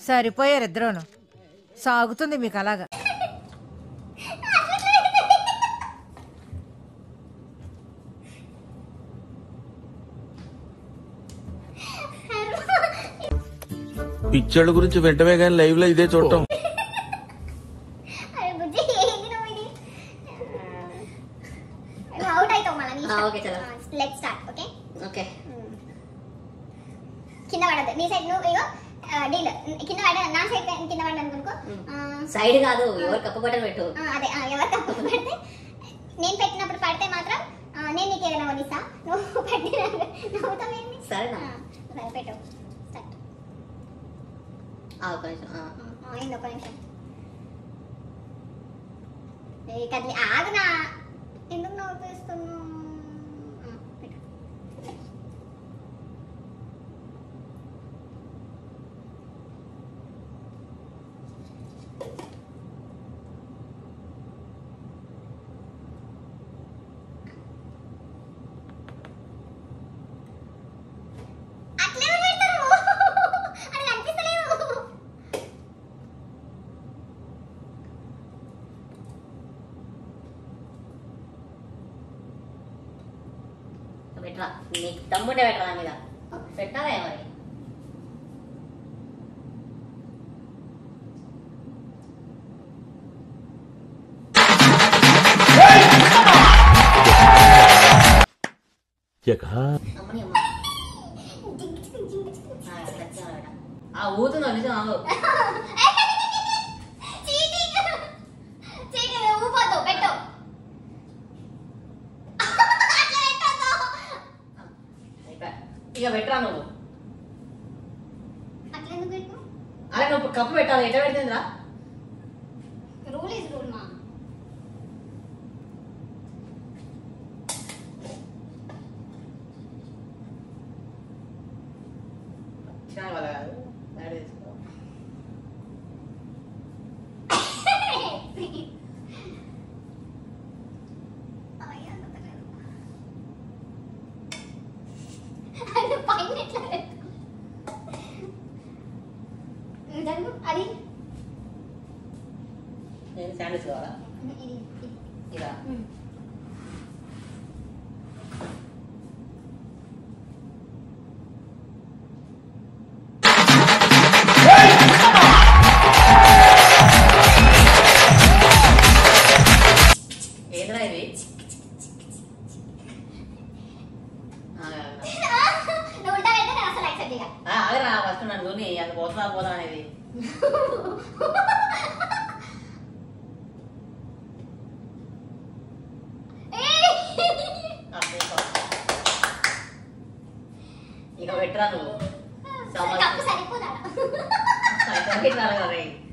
సరిపోయారు ఇద్దరూను సాగుతుంది మీకు అలాగా పిచ్చోళ్ళ గురించి వెంటనే కానీ లైవ్ లో ఇదే చూడటం అరే బుజ్జి ఏంటి నువ్వు ఇది నువ్వు అవుట్ అవుతావు మళ్ళీ ఆ, okay, చలో. లెట్ స్టార్ట్ ఓకే ఓకే కింద పడద్దు నీ సైడ్ నువ్వు ఇగో డీల్ కింద పడ నా సైడ్ కింద పడ్డా అనుకో సైడ్ కాదు ఎవరు కప్పు బట్టలు పెట్టు అదే ఆ, ఎవరు తప్పు పడితే నేను పెట్టినప్పుడు పడితే మాత్రం ఆ, నేను నీకు ఏదైనా కొనిస్తా నువ్వు పెట్టిన నవ్వుతావేంటి సరేనా ఆ, సరే పెట్టు స్టార్ట్ ఆ, ఒక్క నిమిషం ఆ. అయింది ఒక నిమిషం ఏ కదిలి ఆగునా ఎందుకు నవ్వుపిస్తున్నావు ఆ, పెట్టు అట్లే పెడతారు అది కనిపిస్తలేదు పెట్టరా నీకు తమ్ముడే పెట్టరా నా మీద పెట్టావే మరి అమ్మని అమ్మ ఆ, ఖచ్చితంగా పెట్ట. ఆ ఊతుందో నిజం ఆగు చీటింగ్ చీటింగ్ ఊపోద్దు పెట్టు అట్లా పెట్టొద్దు. అయిపోయా. ఇక పెట్టరా నువ్వు అట్లా ఎందుకు పెట్టు అలా నువ్వు కప్పు పెట్టాలి ఎట్లా పెడుతుందిరా రూల్ ఇస్ రూల్ మా చాలా వాళ్ళ కాదు డాడీ తీసుకో అయ్యా, గుర్తులేదు. అది పైన ఎట్లా పెట్టు? జరుగు, అది నేను శాండిల్స్ కావాలా ఇది ఇది ఇలా ఉమ్. ఏదిరా ఇది ఆగు, ఆగు. నువ్వు ఉంటా పెడితే నేను అసలు యాక్సెప్ట్ చేయ ఆ, ఆగరా ఫస్ట్ నన్ను చూని అది పోతున్నా పోదా అనేది ఆ, తీసుకో. ఇక పెట్టరా నువ్వు కప్పు సరిపోదా పెట్టరా రే